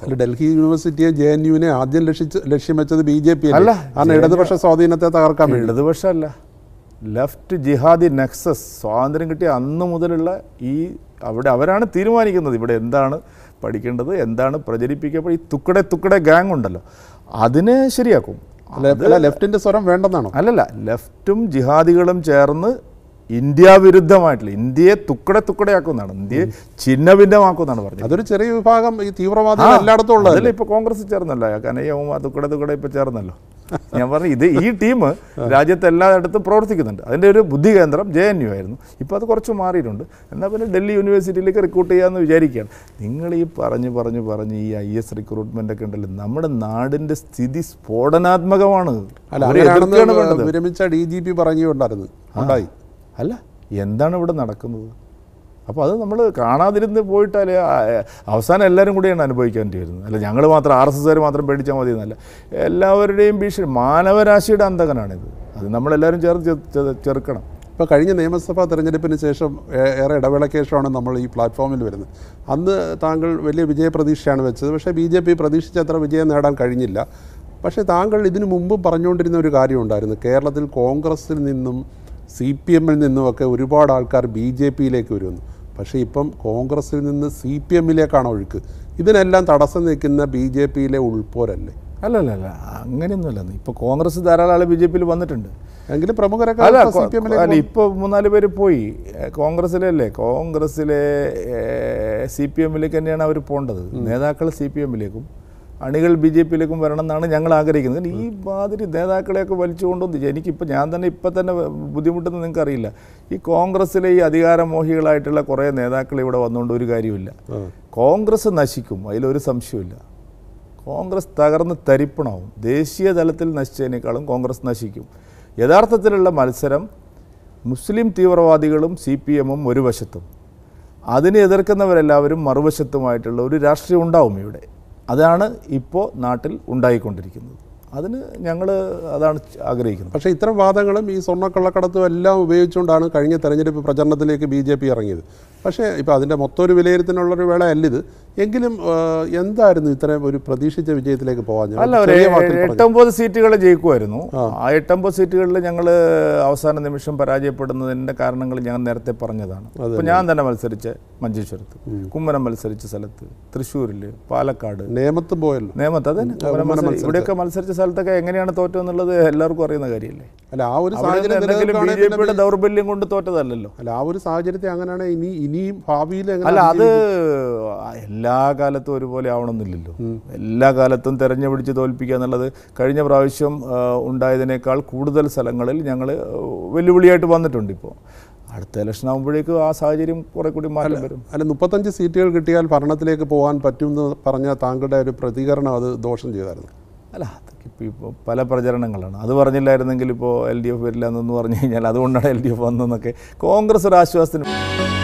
അല്ല ഡൽഹി യൂണിവേഴ്സിറ്റിയെ J N യുവിനെ ആദ്യം ലക്ഷിച്ച് ലക്ഷ്യം വെച്ചത് ബി ജെ പി അല്ല, കാരണം ഇടതുപക്ഷ സ്വാധീനത്തെ തകർക്കാൻ വേണ്ടി ഇടതുപക്ഷമല്ല ലെഫ്റ്റ് ജിഹാദി നെക്സസ് സ്വാതന്ത്ര്യം കിട്ടിയ അന്ന് മുതലുള്ള ഈ അവിടെ അവരാണ് തീരുമാനിക്കുന്നത് ഇവിടെ എന്താണ് പഠിക്കേണ്ടത് എന്താണ് പ്രചരിപ്പിക്കപ്പോൾ ഈ തുക്കടെ തുക്കടെ ഗാങ് ഉണ്ടല്ലോ അതിനെ ശരിയാക്കും അല്ല, അല്ല ലെഫ്റ്റിന്റെ സ്വരം വേണ്ടെന്നാണോ അല്ലല്ല ലെഫ്റ്റും ജിഹാദികളും ചേർന്ന് ഇന്ത്യ വിരുദ്ധമായിട്ടുള്ള ഇന്ത്യയെ തുക്കടെ തുക്കടയാക്കുമെന്നാണ് ഇന്ത്യയെ ഛിന്നഭിന്നമാക്കുമെന്നാണ് പറഞ്ഞത് അതൊരു ചെറിയ വിഭാഗം ഈ തീവ്രവാദികൾ എല്ലായിടത്തും ഉള്ളത് അതല്ല ഇപ്പൊ കോൺഗ്രസ് ചേർന്നല്ലോ കനയ്യവും തുക്കടെ തുക്കടെ ഇപ്പൊ ചേർന്നല്ലോ ഞാൻ പറഞ്ഞു ഇത് ഈ ടീം രാജ്യത്ത് എല്ലായിടത്തും പ്രവർത്തിക്കുന്നുണ്ട് അതിന്റെ ഒരു ബുദ്ധി കേന്ദ്രം ജെ എൻ യു ആയിരുന്നു ഇപ്പോൾ അത് കുറച്ച് മാറിയിട്ടുണ്ട് എന്നാൽ പിന്നെ ഡൽഹി യൂണിവേഴ്സിറ്റിയിലേക്ക് റിക്രൂട്ട് ചെയ്യാമെന്ന് വിചാരിക്കുകയാണ് നിങ്ങൾ ഈ പറഞ്ഞ് പറഞ്ഞ് പറഞ്ഞ് ഈ ഐ എസ് റിക്രൂട്ട്മെന്റ് ഒക്കെ ഉണ്ടല്ലോ നമ്മുടെ നാടിന്റെ സ്ഥിതി സ്ഫോടനാത്മകമാണ് അല്ല അവരെ എതിർക്കുകയാണ് വേണ്ടത് അങ്ങനെയാണെന്ന് വിരമിച്ച ഡി ജി പി പറയുകയുണ്ടായിരുന്നു ഉണ്ടായി അല്ല എന്താണ് ഇവിടെ നടക്കുന്നത് അപ്പോൾ അത് നമ്മൾ കാണാതിരുന്ന് പോയിട്ടാൽ അവസാനം എല്ലാവരും കൂടിയാണ് അനുഭവിക്കേണ്ടി വരുന്നത് അല്ല ഞങ്ങൾ മാത്രം ആർ എസ് എസ്സുകാർ മാത്രം പേടിച്ചാൽ മതി എന്നല്ല എല്ലാവരുടെയും ഭീഷണി മാനവരാശിയുടെ അന്തകനാണിത് അത് നമ്മളെല്ലാവരും ചേർത്ത് ചെ- ചെ- ചെറുക്കണം ഇപ്പോൾ കഴിഞ്ഞ നിയമസഭാ തെരഞ്ഞെടുപ്പിന് ശേഷം ഏ- ഏറെ ഇടവേളയ്ക്ക് ശേഷമാണ് നമ്മൾ ഈ പ്ലാറ്റ്ഫോമിൽ വരുന്നത് അന്ന് താങ്കൾ വലിയ വിജയപ്രതീക്ഷയാണ് വെച്ചത് പക്ഷേ ബി ജെ പി പ്രതീക്ഷിച്ചത്ര വിജയം നേടാൻ കഴിഞ്ഞില്ല പക്ഷേ താങ്കൾ ഇതിനു മുമ്പ് പറഞ്ഞുകൊണ്ടിരുന്ന ഒരു കാര്യമുണ്ടായിരുന്നു കേരളത്തിൽ കോൺഗ്രസിൽ നിന്നും സി പി എമ്മിൽ നിന്നുമൊക്കെ ഒരുപാട് ആൾക്കാർ ബി ജെ പിയിലേക്ക് വരുമെന്ന് പക്ഷേ ഇപ്പം കോൺഗ്രസിൽ നിന്ന് സി പി എമ്മിലേക്കാണ് ഒഴുക്ക് ഇതിനെല്ലാം തടസ്സം നിൽക്കുന്ന ബി ജെ പിയിലെ ഉൾപ്പോരല്ലേ അല്ല അല്ല അല്ല അങ്ങനെയൊന്നുമല്ല ഇപ്പോൾ കോൺഗ്രസ് ധാരാളം ആൾ ബി ജെ പിയിൽ വന്നിട്ടുണ്ട് എങ്കിലും പ്രമുഖരൊക്കെ അല്ല സി പി എമ്മിലേക്ക് അല്ല ഇപ്പോൾ മൂന്നാല് പേര് പോയി ഏ, കോൺഗ്രസ്സിലല്ലേ കോൺഗ്രസ്സിലെ സി പി എമ്മിലേക്ക് തന്നെയാണ് അവർ പോകേണ്ടത് നേതാക്കൾ സി പി എമ്മിലേക്കും അണികൾ ബി ജെ പിയിലേക്കും വരണം എന്നാണ് ഞങ്ങൾ ആഗ്രഹിക്കുന്നത് ഈ മാതിരി നേതാക്കളെയൊക്കെ വലിച്ചു കൊണ്ടുവന്ന് എനിക്കിപ്പോൾ ഞാൻ തന്നെ ഇപ്പം തന്നെ ബുദ്ധിമുട്ടെന്ന് നിങ്ങൾക്ക് അറിയില്ല ഈ കോൺഗ്രസ്സിലെ ഈ അധികാരമോഹികളായിട്ടുള്ള കുറേ നേതാക്കൾ ഇവിടെ വന്നുകൊണ്ട് ഒരു കാര്യമില്ല കോൺഗ്രസ് നശിക്കും അതിലൊരു സംശയമില്ല കോൺഗ്രസ് തകർന്ന് തരിപ്പണാവും ദേശീയ തലത്തിൽ നശിച്ചതിനേക്കാളും കോൺഗ്രസ് നശിക്കും യഥാർത്ഥത്തിലുള്ള മത്സരം മുസ്ലിം തീവ്രവാദികളും സി പി എമ്മും ഒരു വശത്തും അതിനെ എതിർക്കുന്നവരെല്ലാവരും മറുവശത്തുമായിട്ടുള്ള ഒരു രാഷ്ട്രീയം ഉണ്ടാവും ഇവിടെ അതാണ് ഇപ്പോൾ നാട്ടിൽ ഉണ്ടായിക്കൊണ്ടിരിക്കുന്നത് അതിന് ഞങ്ങൾ അതാണ് ആഗ്രഹിക്കുന്നത് പക്ഷേ ഇത്തരം വാദങ്ങളും ഈ സ്വർണ്ണക്കള്ളക്കടത്തും എല്ലാം ഉപയോഗിച്ചുകൊണ്ടാണ് കഴിഞ്ഞ തെരഞ്ഞെടുപ്പ് പ്രചരണത്തിലേക്ക് ബി ജെ പി ഇറങ്ങിയത് പക്ഷേ ഇപ്പോൾ അതിൻ്റെ മൊത്തം ഒരു വിലയിരുത്തലുള്ളൊരു വേളയല്ല ഇത് എങ്കിലും ആ, എന്തായിരുന്നു ഇത്രയും ഒരു പ്രതീക്ഷിച്ച വിജയത്തിലേക്ക് പോകാൻ ഞാൻ അല്ല ഒരു ചെറിയ വാക്കിൽ പറഞ്ഞു. എട്ടൊമ്പത് സീറ്റുകൾ ജയിക്കുമായിരുന്നു ആ എട്ടൊമ്പത് സീറ്റുകളിൽ ഞങ്ങൾ അവസാന നിമിഷം പരാജയപ്പെടുന്നതിൻ്റെ കാരണങ്ങൾ ഞാൻ നേരത്തെ പറഞ്ഞതാണ് ഇപ്പം ഞാൻ തന്നെ മത്സരിച്ച മഞ്ചേശ്വരത്ത് കുമ്മനം മത്സരിച്ച സ്ഥലത്ത് തൃശ്ശൂരിൽ പാലക്കാട് നേമത്തും പോയല്ലോ നേമത്ത് അതെ കുമ്മനം മത്സരി- ഇവിടെയൊക്കെ മത്സരിച്ച സ്ഥലത്തൊക്കെ എങ്ങനെയാണ് തോറ്റതെന്നുള്ളത് എല്ലാവർക്കും അറിയുന്ന കാര്യമല്ലേ അല്ല ആ ഒരു അവിടെ സാഹചര്യം എന്തെങ്കിലും ബി നിലനിൽക്കുകയാണെങ്കിൽ ജെ പിയുടെ ദൗർബല്യം കൊണ്ട് തോറ്റതല്ലല്ലോ അല്ല ആ ഒരു സാഹചര്യത്തെ അങ്ങനെയാണ് ഇനി ഇനിയും ഭാവിയിൽ എങ്ങനെ അല്ല അത് എല്ലാ കാലത്തും ഒരുപോലെ ആവണമെന്നില്ലല്ലോ എല്ലാ കാലത്തും തെരഞ്ഞു പിടിച്ച് തോൽപ്പിക്കുക എന്നുള്ളത് കഴിഞ്ഞ പ്രാവശ്യം ആ, ഉണ്ടായതിനേക്കാൾ കൂടുതൽ സ്ഥലങ്ങളിൽ ഞങ്ങൾ വെല്ലുവിളിയായിട്ട് വന്നിട്ടുണ്ട് ഇപ്പോൾ അടുത്ത ഇലക്ഷൻ ആകുമ്പോഴേക്കും ആ സാഹചര്യം കുറെ കൂടി മാറ്റം വരും അല്ല മുപ്പത്തഞ്ച് സീറ്റുകൾ കിട്ടിയാൽ ഭരണത്തിലേക്ക് പോകാൻ പറ്റുമെന്ന് പറഞ്ഞ താങ്കളുടെ ഒരു പ്രതികരണം അത് ദോഷം ചെയ്തായിരുന്നു അല്ല അതൊക്കെ ഇപ്പോൾ ഇപ്പോൾ പല പ്രചരണങ്ങളാണ് അത് പറഞ്ഞില്ലായിരുന്നെങ്കിൽ ഇപ്പോൾ എൽ ഡി എഫ് വരില്ല എന്നൊന്ന് പറഞ്ഞു കഴിഞ്ഞാൽ അതുകൊണ്ടാണ് എൽ ഡി എഫ് വന്നതെന്നൊക്കെ കോൺഗ്രസ് ഒരു ആശ്വാസത്തിന്